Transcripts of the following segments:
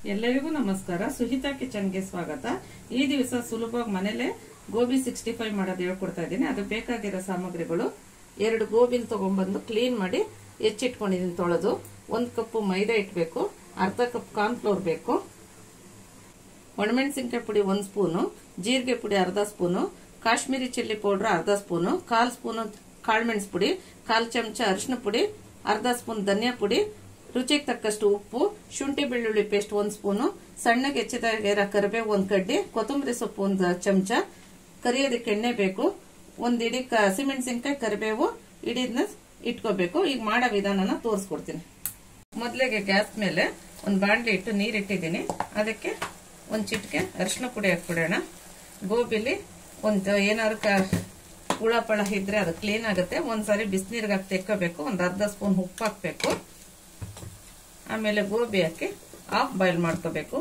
ಎಲ್ಲರಿಗೂ ನಮಸ್ಕಾರ ಸುಹಿತಾ ಕಿಚನ್ಗೆ ಸ್ವಾಗತ ಈ ದಿವಸ ಸುಲಭವಾಗಿ ಮನೇಲೆ ಗೋಬಿ ಸಿಕ್ಸ್ಟಿ ಫೈವ್ ಮಾಡೋದು ಹೇಳ್ಕೊಡ್ತಾ ಇದ್ದೀನಿ ಅದು ಬೇಕಾಗಿರೋ ಸಾಮಗ್ರಿಗಳು ಎರಡು ಗೋಬಿನ ತಗೊಂಡ್ಬಂದು ಕ್ಲೀನ್ ಮಾಡಿ ಹೆಚ್ಚಿಟ್ಕೊಂಡಿದ್ದೀನಿ ತೊಳೆದು ಒಂದು ಕಪ್ಪು ಮೈದಾ ಇಟ್ಬೇಕು ಅರ್ಧ ಕಪ್ ಕಾರ್ನ್ಫ್ಲೋರ್ ಬೇಕು ಒಣಮೆಣಸಿನ್ಕಾಯಿ ಪುಡಿ ಒಂದು ಸ್ಪೂನು ಜೀರಿಗೆ ಪುಡಿ ಅರ್ಧ ಸ್ಪೂನು ಕಾಶ್ಮೀರಿ ಚಿಲ್ಲಿ ಪೌಡರ್ ಅರ್ಧ ಸ್ಪೂನು ಕಾಲ್ ಸ್ಪೂನು ಕಾಳುಮೆಣಸು ಪುಡಿ ಕಾಲ್ ಚಮಚ ಅರಿಶಿನ ಪುಡಿ ಅರ್ಧ ಸ್ಪೂನ್ ಧನಿಯಾ ಪುಡಿ ರುಚಿಗೆ ತಕ್ಕಷ್ಟು ಉಪ್ಪು ಶುಂಠಿ ಬೆಳ್ಳುಳ್ಳಿ ಪೇಸ್ಟ್ ಒಂದು ಸ್ಪೂನು ಸಣ್ಣಗೆ ಹೆಚ್ಚಿದಾಗಿರೋ ಕರಿಬೇವು ಒಂದು ಕಡ್ಡಿ ಕೊತ್ತಂಬರಿ ಸೊಪ್ಪು ಒಂದು ಚಮಚ ಕರಿಯೋದಕ್ಕೆ ಎಣ್ಣೆ ಬೇಕು ಒಂದು ಇಡೀ ಹಸಿಮೆಣಸಿನ್ಕಾಯಿ ಕರಿಬೇವು ಇಡೀದನ್ನ ಇಟ್ಕೋಬೇಕು ಈಗ ಮಾಡೋ ವಿಧಾನನ ತೋರಿಸ್ಕೊಡ್ತೀನಿ ಮೊದಲಿಗೆ ಗ್ಯಾಸ್ ಮೇಲೆ ಒಂದು ಬಾಣಲಿ ಇಟ್ಟು ನೀರಿಟ್ಟಿದ್ದೀನಿ ಅದಕ್ಕೆ ಒಂದು ಚಿಟಿಕೆ ಅರಿಶಿನ ಪುಡಿ ಹಾಕ್ಬಿಡೋಣ ಗೋಬಿಲಿ ಒಂದು ಏನಾದ್ರು ಕ ಹುಳ ಪಳ ಇದ್ರೆ ಅದು ಕ್ಲೀನ್ ಆಗುತ್ತೆ ಒಂದ್ಸಾರಿ ಬಿಸಿನೀರಿಗೆ ಹಾಕಿ ತೆಕ್ಕೋಬೇಕು ಒಂದು ಅರ್ಧ ಸ್ಪೂನ್ ಉಪ್ಪು ಹಾಕ್ಬೇಕು ಆಮೇಲೆ ಗೋಬಿ ಹಾಕಿ ಹಾಫ್ ಬಾಯ್ಲ್ ಮಾಡ್ಕೋಬೇಕು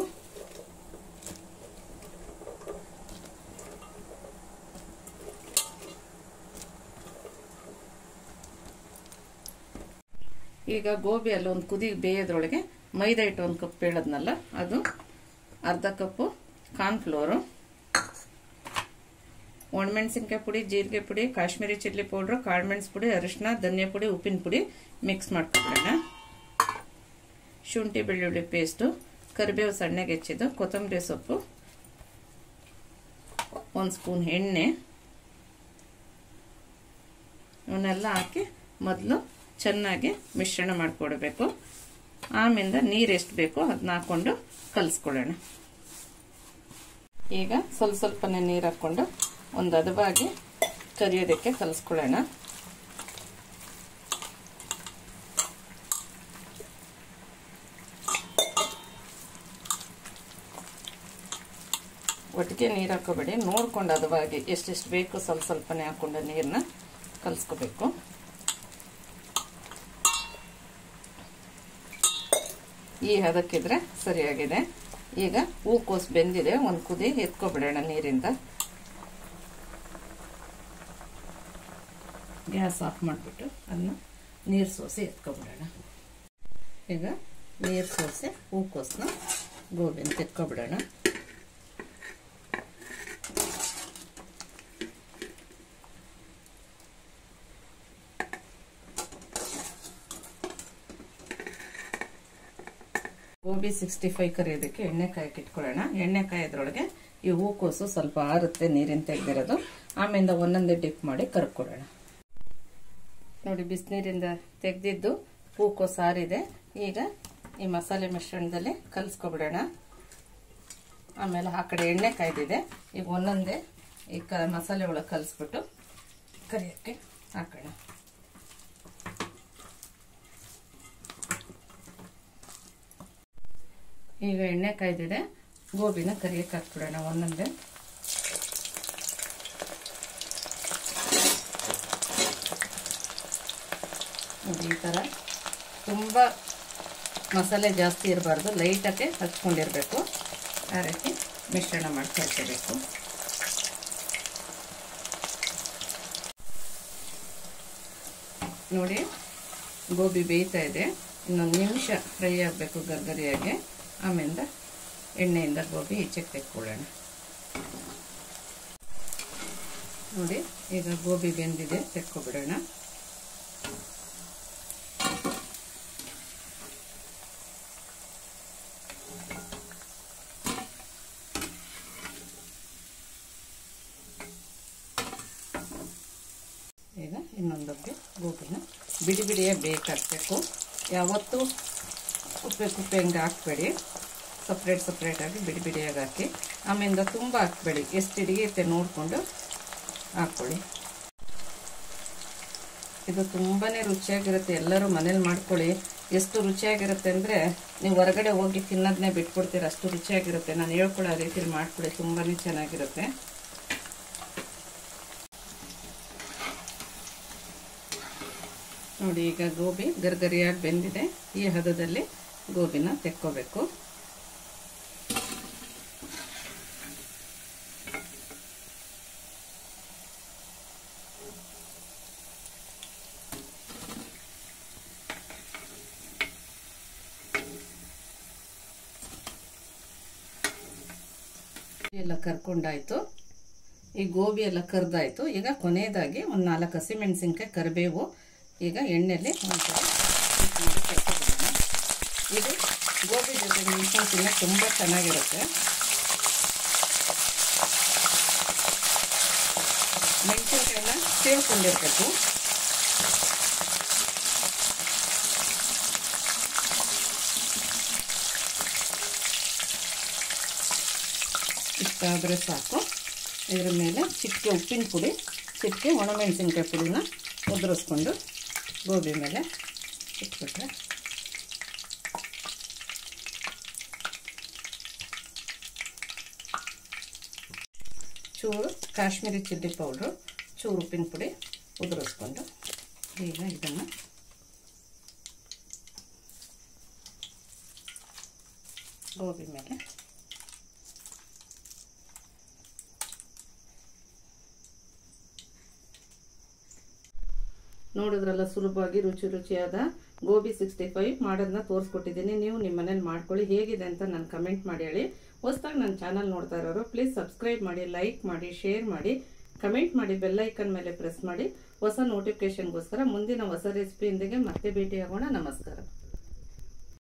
ಈಗ ಗೋಬಿ ಅಲ್ಲಿ ಒಂದು ಕುದಿ ಬೇಯೋದ್ರೊಳಗೆ ಮೈದಾ ಹಿಟ್ಟು ಒಂದು ಕಪ್ ಹೇಳದ್ನಲ್ಲ ಅದು ಅರ್ಧ ಕಪ್ಪು ಕಾರ್ನ್ಫ್ಲೋರು ಒಣಮೆಣಸಿನ್ಕಾಯಿ ಪುಡಿ ಜೀರಿಗೆ ಪುಡಿ ಕಾಶ್ಮೀರಿ ಚಿಲ್ಲಿ ಪೌಡ್ರು ಕಾಳುಮೆಣಸು ಪುಡಿ ಅರಿಶಿನ ಧನಿಯಾ ಪುಡಿ ಉಪ್ಪಿನ ಪುಡಿ ಮಿಕ್ಸ್ ಮಾಡ್ಕೊಬಿಡೋಣ ಶುಂಠಿ ಬೆಳ್ಳುಳ್ಳಿ ಪೇಸ್ಟು ಕರಿಬೇವು ಸಣ್ಣಗೆ ಹೆಚ್ಚಿದ್ದು ಕೊತ್ತಂಬರಿ ಸೊಪ್ಪು ಒಂದು ಸ್ಪೂನ್ ಎಣ್ಣೆ ಇವನ್ನೆಲ್ಲ ಹಾಕಿ ಮೊದಲು ಚೆನ್ನಾಗಿ ಮಿಶ್ರಣ ಮಾಡಿಕೊಡ್ಬೇಕು ಆಮೇಲೆ ನೀರು ಎಷ್ಟು ಬೇಕೋ ಅದನ್ನ ಹಾಕೊಂಡು ಕಲಿಸ್ಕೊಳ್ಳೋಣ ಈಗ ಸ್ವಲ್ಪ ಸ್ವಲ್ಪನೇ ನೀರು ಹಾಕ್ಕೊಂಡು ಒಂದು ಹದವಾಗಿ ಕರಿಯೋದಕ್ಕೆ ಕಲಿಸ್ಕೊಳ್ಳೋಣ ಒಟ್ಟಿಗೆ ನೀರು ಹಾಕೋಬೇಡಿ ನೋಡ್ಕೊಂಡು ಹದವಾಗಿ ಎಷ್ಟೆಷ್ಟು ಬೇಕು ಸ್ವಲ್ಪ ಸ್ವಲ್ಪನೇ ಹಾಕೊಂಡು ನೀರನ್ನ ಕಲಿಸ್ಕೋಬೇಕು ಈ ಹದಕ್ಕಿದ್ರೆ ಸರಿಯಾಗಿದೆ ಈಗ ಹೂಕೋಸು ಬೆಂದಿದೆ ಒಂದು ಕುದಿ ಎತ್ಕೊಬಿಡೋಣ ನೀರಿಂದ ಗ್ಯಾಸ್ ಆಫ್ ಮಾಡಿಬಿಟ್ಟು ಅದನ್ನ ನೀರು ಸೋಸಿ ಎತ್ಕೊಬಿಡೋಣ ಈಗ ನೀರು ಸೋಸಿ ಹೂಕೋಸನ್ನ ಗೋಬಿನ ಎತ್ಕೊಬಿಡೋಣ ಗೋಬಿ ಸಿಕ್ಸ್ಟಿ ಫೈವ್ ಕರಿಯೋದಕ್ಕೆ ಎಣ್ಣೆ ಕಾಯಕ್ಕೆ ಇಟ್ಕೊಳ್ಳೋಣ ಎಣ್ಣೆ ಕಾಯೋದ್ರೊಳಗೆ ಈ ಹೂಕೋಸು ಸ್ವಲ್ಪ ಆರುತ್ತೆ ನೀರಿನ ತೆಗೆದಿರೋದು ಆಮೇಲೆ ಒಂದೊಂದೇ ಡಿಪ್ ಮಾಡಿ ಕರ್ಕೊಡೋಣ ನೋಡಿ ಬಿಸಿನೀರಿಂದ ತೆಗೆದಿದ್ದು ಹೂಕೋಸು ಆರಿದೆ ಈಗ ಈ ಮಸಾಲೆ ಮಿಶ್ರಣದಲ್ಲಿ ಕಲಿಸ್ಕೊಬಿಡೋಣ ಆಮೇಲೆ ಆ ಕಡೆ ಎಣ್ಣೆ ಕಾಯ್ದಿದೆ ಈಗ ಒಂದೊಂದೇ ಈ ಕ ಮಸಾಲೆ ಒಳಗೆ ಕಲಿಸ್ಬಿಟ್ಟು ಕರಿಯೋಕ್ಕೆ ಹಾಕೋಣ ಈಗ ಎಣ್ಣೆ ಕಾಯ್ದಿದೆ ಗೋಬಿನ ಕರಿಯಕ್ಕೆ ಹಾಕ್ಬಿಡೋಣ ಒಂದೊಂದೇ ಈ ಥರ ತುಂಬ ಮಸಾಲೆ ಜಾಸ್ತಿ ಇರಬಾರ್ದು ಲೈಟಾಗೆ ಹಚ್ಕೊಂಡಿರಬೇಕು ಆ ರೀತಿ ಮಿಶ್ರಣ ಮಾಡ್ತಾ ಇಟ್ಕೋಬೇಕು ನೋಡಿ ಗೋಬಿ ಬೇಯ್ತಾ ಇದೆ ಇನ್ನೊಂದು ನಿಮಿಷ ಫ್ರೈ ಆಗಬೇಕು ಗರ್ಗರಿಯಾಗಿ ಆಮೇಲೆ ಎಣ್ಣೆಯಿಂದ ಗೋಬಿ ಈಚೆಗೆ ತೆಕ್ಕೊಳ್ಳೋಣ ನೋಡಿ ಈಗ ಗೋಬಿ ಬೆಂದಿದೆ ತೆಕ್ಕೊಬಿಡೋಣ ಈಗ ಇನ್ನೊಂದಕ್ಕೆ ಗೋಬಿನ ಬಿಡಿ ಬಿಡಿಯೇ ಬೇಕಾಗಬೇಕು ಯಾವತ್ತೂ ಕುಪ್ಪೆ ಕುಪ್ಪೆ ಹಂಗೆ ಹಾಕ್ಬೇಡಿ ಸಪ್ರೇಟ್ ಸಪ್ರೇಟಾಗಿ ಬಿಡಿ ಬಿಡಿಯಾಗಿ ಹಾಕಿ ಆಮೇಲೆ ತುಂಬ ಹಾಕ್ಬೇಡಿ ಎಷ್ಟು ಹಿಡಿಯುತ್ತೆ ನೋಡಿಕೊಂಡು ಹಾಕ್ಕೊಳ್ಳಿ ಇದು ತುಂಬಾ ರುಚಿಯಾಗಿರುತ್ತೆ ಎಲ್ಲರೂ ಮನೇಲಿ ಮಾಡ್ಕೊಳ್ಳಿ ಎಷ್ಟು ರುಚಿಯಾಗಿರುತ್ತೆ ಅಂದರೆ ನೀವು ಹೊರಗಡೆ ಹೋಗಿ ತಿನ್ನೋದನ್ನೇ ಬಿಟ್ಕೊಡ್ತೀರ ಅಷ್ಟು ರುಚಿಯಾಗಿರುತ್ತೆ ನಾನು ಹೇಳ್ಕೊಳ್ಳೋ ರೀತಿಲಿ ಮಾಡ್ಕೊಳ್ಳಿ ತುಂಬಾ ಚೆನ್ನಾಗಿರುತ್ತೆ ನೋಡಿ ಈಗ ಗೋಬಿ ಗರ್ಗರಿಯಾಗಿ ಬೆಂದಿದೆ ಈ ಹದದಲ್ಲಿ ಗೋಬಿನ ತೆಕ್ಕೋಬೇಕು ಎಲ್ಲ ಕರ್ಕೊಂಡಾಯ್ತು ಈ ಗೋಬಿ ಎಲ್ಲ ಕರ್ದಾಯ್ತು ಈಗ ಕೊನೆಯದಾಗಿ ಒಂದು ನಾಲ್ಕು ಹಸಿಮೆಣಸಿನ್ಕಾಯಿ ಕರಿಬೇವು ಈಗ ಎಣ್ಣೆಲಿ ಒಂದ್ಸಲ mix ಮಾಡಿ ಕರ್ಕೊಬಿಡೋಣ. ಇದು ಗೋಬಿ ಜೊತೆ ಮೆಣಸಿನ ತಿನ್ನಕ್ಕೆ ತುಂಬ ಚೆನ್ನಾಗಿರುತ್ತೆ ಮೆಣಸಿನ್ಕಾಯಿನ ಸೇರ್ಕೊಂಡಿರ್ಬೇಕು ಇಷ್ಟಾದರೆ ಸಾಕು ಇದರ ಮೇಲೆ ಚಿಟಿಕೆ ಉಪ್ಪಿನ ಪುಡಿ ಚಿಟಿಕೆ ಒಣಮೆಣಸಿನ್ಕಾಯಿ ಪುಡಿನ ಉದುರಿಸ್ಕೊಂಡು ಗೋಬಿ ಮೇಲೆ ಇಟ್ಬಿಟ್ರೆ ಚೂರು ಕಾಶ್ಮೀರಿ ಚಿಲ್ಲಿ ಪೌಡ್ರು ಚೂರು ಉಪ್ಪಿನ ಪುಡಿ ಉದುರಿಸ್ಕೊಂಡು ಈಗ ಇದನ್ನು ಗೋಬಿ ಮೇಲೆ ನೋಡಿದ್ರಲ್ಲ ಸುಲಭವಾಗಿ ರುಚಿ ರುಚಿಯಾದ ಗೋಬಿ ಸಿಕ್ಸ್ಟಿ ಫೈವ್ ಮಾಡೋದನ್ನ ತೋರಿಸ್ಕೊಟ್ಟಿದ್ದೀನಿ ನೀವು ನಿಮ್ಮ ಮನೇಲಿ ಮಾಡ್ಕೊಳ್ಳಿ ಹೇಗಿದೆ ಅಂತ ನಾನು ಕಮೆಂಟ್ ಮಾಡಿ ಹೇಳಿ ಹೊಸ್ದಾಗಿ ನನ್ನ ಚಾನಲ್ ನೋಡ್ತಾ ಇರೋರು ಪ್ಲೀಸ್ ಸಬ್ಸ್ಕ್ರೈಬ್ ಮಾಡಿ ಲೈಕ್ ಮಾಡಿ ಶೇರ್ ಮಾಡಿ ಕಮೆಂಟ್ ಮಾಡಿ ಬೆಲ್ಲೈಕನ್ ಮೇಲೆ ಪ್ರೆಸ್ ಮಾಡಿ ಹೊಸ ನೋಟಿಫಿಕೇಶನ್ಗೋಸ್ಕರ ಮುಂದಿನ ಹೊಸ ರೆಸಿಪಿಯೊಂದಿಗೆ ಮತ್ತೆ ಭೇಟಿಯಾಗೋಣ ನಮಸ್ಕಾರ